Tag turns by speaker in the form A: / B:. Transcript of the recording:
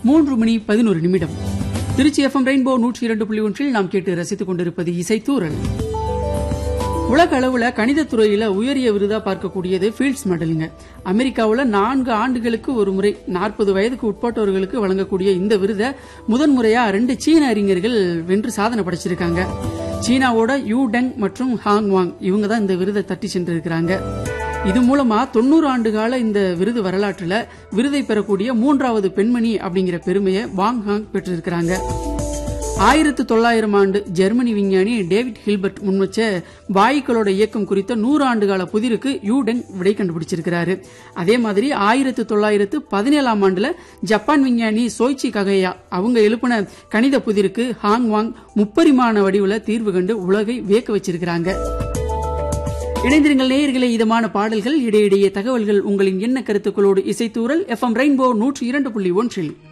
A: மூன்று மணி பதினோரு நிமிடம் திருச்சி எஃப்எம் ரெயின்போ நூற்றி இரண்டு புள்ளி ஒன்றில் நாம் கேட்டு ரசித்துக் கொண்டிருப்பது இசைத்தூரல் உலக அளவுல கணிதத் துறையில உயரிய விருதா பார்க்கக்கூடியது ஃபீல்ட்ஸ் மெடலுங்க அமெரிக்காவுல நான்கு ஆண்டுகளுக்கு ஒரு முறை நாற்பது வயதுக்கு உட்பட்டவர்களுக்கு வழங்கக்கூடிய இந்த விருதை முதன் முறையா ரெண்டு சீன அறிஞர்கள் வென்று சாதனை படைச்சிருக்காங்க சீனாவோட யூ டெங் மற்றும் ஹாங் வாங் இவங்க தான் இந்த விருதை தட்டி சென்றிருக்கிறாங்க இது மூலமா தொண்ணூறு ஆண்டு கால இந்த விருது வரலாற்றுல விருதை பெறக்கூடிய மூன்றாவது பெண்மணி அப்படிங்கிற பெருமையை வாங் ஹாங் பெற்றிருக்கிறாங்க ஆயிரத்து தொள்ளாயிரம் ஆண்டு ஜெர்மனி விஞ்ஞானி டேவிட் ஹில்பர்ட் முன்வச்ச வாயுக்களோட இயக்கம் குறித்த நூறு ஆண்டு கால புதிருக்கு யூடெங் விடை கண்டுபிடிச்சிருக்கிறாரு அதே மாதிரி ஆயிரத்து தொள்ளாயிரத்து பதினேழாம் ஆண்டுல ஜப்பான் விஞ்ஞானி சோய்ச்சி ககையா அவங்க எழுப்பின கணித புதிருக்கு ஹாங் வாங் முப்பரிமாண வடிவுல தீர்வு கண்டு உலகை வியக்க வச்சிருக்கிறாங்க இணைந்திருங்கள் நேயர்களே இதமான பாடல்கள் இடையிடையே தகவல்கள் உங்களின் என்ன கருத்துக்களோடு இசைத்தூரல் எஃப்எம் ரெயின்போ நூற்றி இரண்டு புள்ளி ஒன்றில்